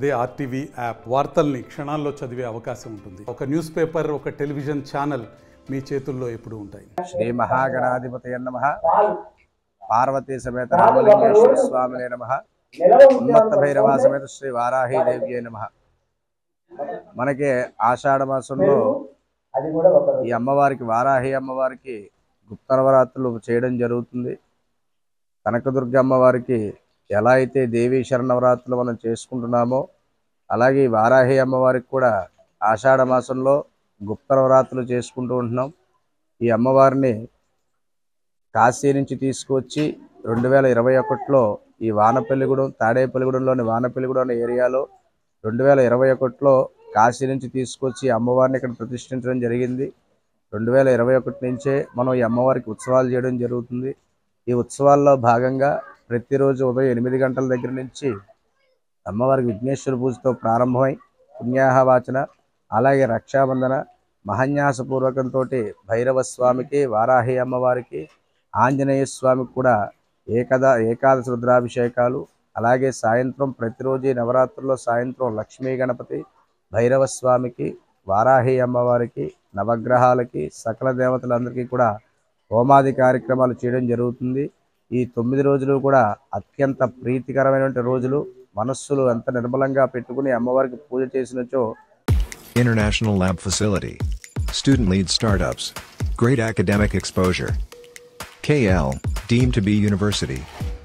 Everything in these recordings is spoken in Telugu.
అదే ఆర్టీవీ యాప్ వార్తల్ని క్షణాల్లో చదివే అవకాశం ఉంటుంది ఒక న్యూస్ పేపర్ ఒక టెలివిజన్ ఛానల్ మీ చేతుల్లో ఎప్పుడూ ఉంటాయి శ్రీ మహాగణాధిపతయ నమ పార్వతీ సమేత రామలింగేశ్వర స్వామినే నమ ఉన్మత్త భైరవ సమేత శ్రీ వారాహి దేవ్యే నమ మనకి ఆషాఢ మాసంలో ఈ అమ్మవారికి వారాహి అమ్మవారికి గుప్త నవరాత్రులు చేయడం జరుగుతుంది కనకదుర్గ అమ్మవారికి ఎలా అయితే దేవీ శరణవరాత్రులు మనం చేసుకుంటున్నామో అలాగే ఈ వారాహి అమ్మవారికి కూడా ఆషాఢ మాసంలో గుప్త నవరాత్రులు చేసుకుంటూ ఉంటున్నాం ఈ అమ్మవారిని కాశీ నుంచి తీసుకువచ్చి రెండు వేల ఇరవై ఒకటిలో ఈ వానపల్లిగూడెం తాడేపల్లిగూడెంలోని వానపల్లిగూడెం అనే ఏరియాలో రెండు వేల ఇరవై ఒకటిలో కాశీ నుంచి తీసుకొచ్చి ఈ అమ్మవారిని ఇక్కడ ప్రతిష్ఠించడం జరిగింది రెండు వేల ఇరవై ఒకటి నుంచే మనం ఈ అమ్మవారికి ఉత్సవాలు చేయడం జరుగుతుంది ఈ ఉత్సవాల్లో భాగంగా ప్రతిరోజు ఉదయం ఎనిమిది గంటల దగ్గర నుంచి అమ్మవారికి విఘ్నేశ్వర పూజతో ప్రారంభమై పుణ్యాహ వాచన అలాగే రక్షాబంధన మహన్యాసపూర్వకంతో భైరవ స్వామికి వారాహి అమ్మవారికి ఆంజనేయ స్వామికి కూడా ఏకద ఏకాదశి రుద్రాభిషేకాలు అలాగే సాయంత్రం ప్రతిరోజు ఈ నవరాత్రుల్లో సాయంత్రం లక్ష్మీ గణపతి భైరవ స్వామికి వారాహి అమ్మవారికి నవగ్రహాలకి సకల దేవతలందరికీ కూడా హోమాది కార్యక్రమాలు చేయడం జరుగుతుంది ఈ తొమ్మిది రోజులు కూడా అత్యంత ప్రీతికరమైనటువంటి రోజులు మనస్సులు ఎంత నిర్మలంగా పెట్టుకుని అమ్మవారికి పూజ చేసినచో International Lab Facility. Student lead startups. Great academic exposure. KL, deemed to be university.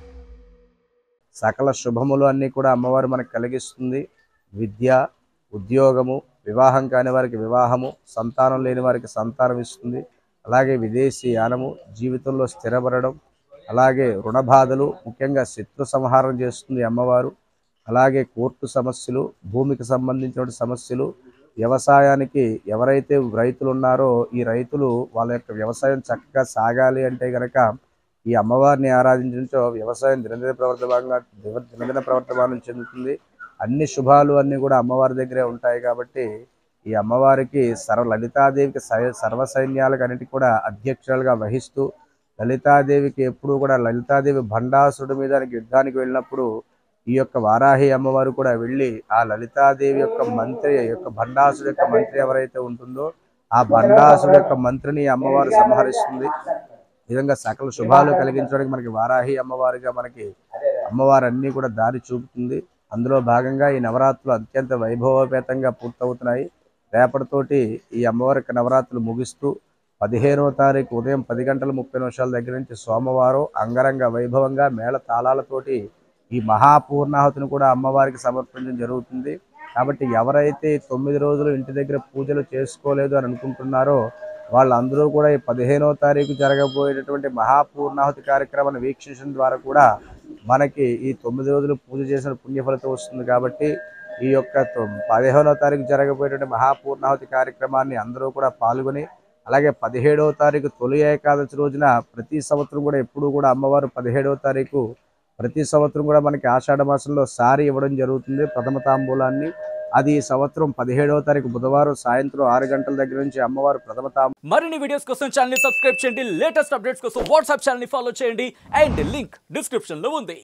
సకల శుభములు అన్నీ కూడా అమ్మవారు మనకు కలిగిస్తుంది విద్య ఉద్యోగము వివాహం కాని వారికి వివాహము సంతానం లేని వారికి సంతానం ఇస్తుంది అలాగే విదేశీ యానము జీవితంలో స్థిరపడడం అలాగే రుణ బాధలు ముఖ్యంగా శత్రు సంహారం చేస్తుంది అమ్మవారు అలాగే కోర్టు సమస్యలు భూమికి సంబంధించిన సమస్యలు వ్యవసాయానికి ఎవరైతే రైతులు ఉన్నారో ఈ రైతులు వాళ్ళ యొక్క వ్యవసాయం చక్కగా సాగాలి అంటే గనక ఈ అమ్మవారిని ఆరాధించడంతో వ్యవసాయం దినదిన ప్రవర్తమానంగా దివ- దినదిన ప్రవర్తమానం చెందుతుంది అన్ని శుభాలు అన్ని కూడా అమ్మవారి దగ్గరే ఉంటాయి కాబట్టి ఈ అమ్మవారికి సర్వ లలితాదేవికి సై- సర్వ సైన్యాలకు అన్నిటికీ కూడా అధ్యక్షురాలుగా వహిస్తూ లలితాదేవికి ఎప్పుడూ కూడా లలితాదేవి భండాసురుడి మీద యుద్ధానికి వెళ్ళినప్పుడు ఈ యొక్క వారాహి అమ్మవారు కూడా వెళ్ళి ఆ లలితాదేవి యొక్క మంత్రి యొక్క భండాసుడు యొక్క మంత్రి ఎవరైతే ఉంటుందో ఆ భండాసుడు యొక్క మంత్రిని ఈ అమ్మవారు సంహరిస్తుంది ఈ విధంగా సకల శుభాలు కలిగించడానికి మనకి వారాహి అమ్మవారిగా మనకి అమ్మవారు అన్నీ కూడా దారి చూపుతుంది అందులో భాగంగా ఈ నవరాత్రులు అత్యంత వైభవోపేతంగా పూర్తవుతున్నాయి రేపటితోటి ఈ అమ్మవారి యొక్క నవరాత్రులు ముగిస్తూ పదిహేనవ తారీఖు ఉదయం పది గంటల ముప్పై నిమిషాల దగ్గర నుంచి సోమవారం అంగరంగ వైభవంగా మేళ తాళాలతోటి ఈ మహాపూర్ణాహుతిని కూడా అమ్మవారికి సమర్పించడం జరుగుతుంది కాబట్టి ఎవరైతే ఈ తొమ్మిది రోజులు ఇంటి దగ్గర పూజలు చేసుకోలేదు అని అనుకుంటున్నారో వాళ్ళందరూ కూడా ఈ పదిహేనవ తారీఖు జరగబోయేటటువంటి మహాపూర్ణాహుతి కార్యక్రమాన్ని వీక్షించడం ద్వారా కూడా మనకి ఈ తొమ్మిది రోజులు పూజ చేసిన పుణ్యఫలితం వస్తుంది కాబట్టి ఈ యొక్క తొమ్- పదిహేనవ తారీఖు జరగబోయేటువంటి మహాపూర్ణాహుతి కార్యక్రమాన్ని అందరూ కూడా పాల్గొని అలాగే పదిహేడవ తారీఖు తొలి ఏకాదశి రోజున ప్రతి సంవత్సరం కూడా ఎప్పుడూ కూడా అమ్మవారు పదిహేడవ తారీఖు ప్రతి సంవత్సరం కూడా మనకి ఆషాఢ మాసంలో సారి ఇవ్వడం జరుగుతుంది ప్రథమ తాంబూలాన్ని అది ఈ సంవత్సరం పదిహేడవ తారీఖు బుధవారం సాయంత్రం ఆరు గంటల దగ్గర నుంచి అమ్మవారు ప్రథమ తాంబూలం మరిన్ని వీడియోస్ కోసం ఛానల్ ని సబ్స్క్రైబ్ చేయండి లేటెస్ట్ అప్డేట్స్ కోసం వాట్సాప్ ఛానల్ ని ఫాలో చేయండి అండ్ లింక్ డిస్క్రిప్షన్ లో ఉంది